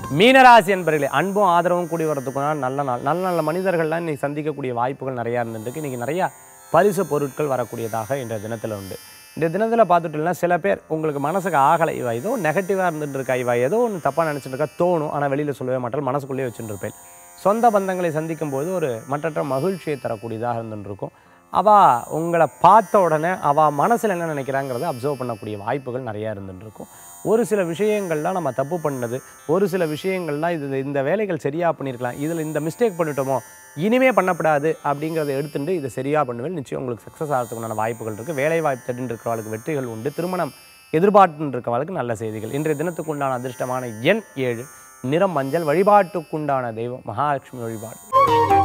மீனராசி என்பர்களே அன்பும் ஆதரவும் கூடி வரதுக்குனா நல்ல நாள் நல்ல நல்ல மனிதர்கள்லாம் இன்னைக்கு சந்திக்கக்கூடிய வாய்ப்புகள் நிறையா இருந்துருக்கு இன்றைக்கி நிறையா பரிசு பொருட்கள் வரக்கூடியதாக இன்றைய தினத்தில் உண்டு இந்த தினத்தில் பார்த்துட்டோம்னா சில பேர் உங்களுக்கு மனசுக்கு ஆகலை இவ ஏதோ நெகட்டிவாக இருந்துட்டு இருக்கா இவ ஏதோ ஒன்று தப்பாக நினச்சிட்டு இருக்கா தோணும் ஆனால் வெளியில் சொல்லவே மாட்டால் மனசுக்குள்ளேயே வச்சுட்டு இருப்பேன் சொந்த பந்தங்களை சந்திக்கும் போது ஒரு மற்றற்ற மகிழ்ச்சியை தரக்கூடியதாக இருந்துட்டு இருக்கும் அவள் உங்களை பார்த்த உடனே அவள் மனசில் என்ன நினைக்கிறாங்கிறத அப்சர்வ் பண்ணக்கூடிய வாய்ப்புகள் நிறையா இருந்துட்டு இருக்கும் ஒரு சில விஷயங்கள்லாம் நம்ம தப்பு பண்ணது ஒரு சில விஷயங்கள்லாம் இது இந்த வேலைகள் சரியாக பண்ணியிருக்கலாம் இதில் இந்த மிஸ்டேக் பண்ணிட்டோமோ இனிமே பண்ணப்படாது அப்படிங்கிறத எடுத்துட்டு இதை சரியாக பண்ணுவேன் நிச்சயம் உங்களுக்கு சக்ஸஸ் ஆகிறதுக்குண்டான வாய்ப்புகள் இருக்குது வேலை வாய்ப்பு தேடிட்டு இருக்கிறவங்களுக்கு வெற்றிகள் உண்டு திருமணம் எதிர்பார்த்துட்டு இருக்கிறவங்களுக்கு நல்ல செய்திகள் இன்றைய தினத்துக்கு உண்டான அதிர்ஷ்டமான எண் ஏழு நிறம் மஞ்சள் வழிபாட்டுக்குண்டான தெய்வம் மகாலட்சுமி வழிபாடு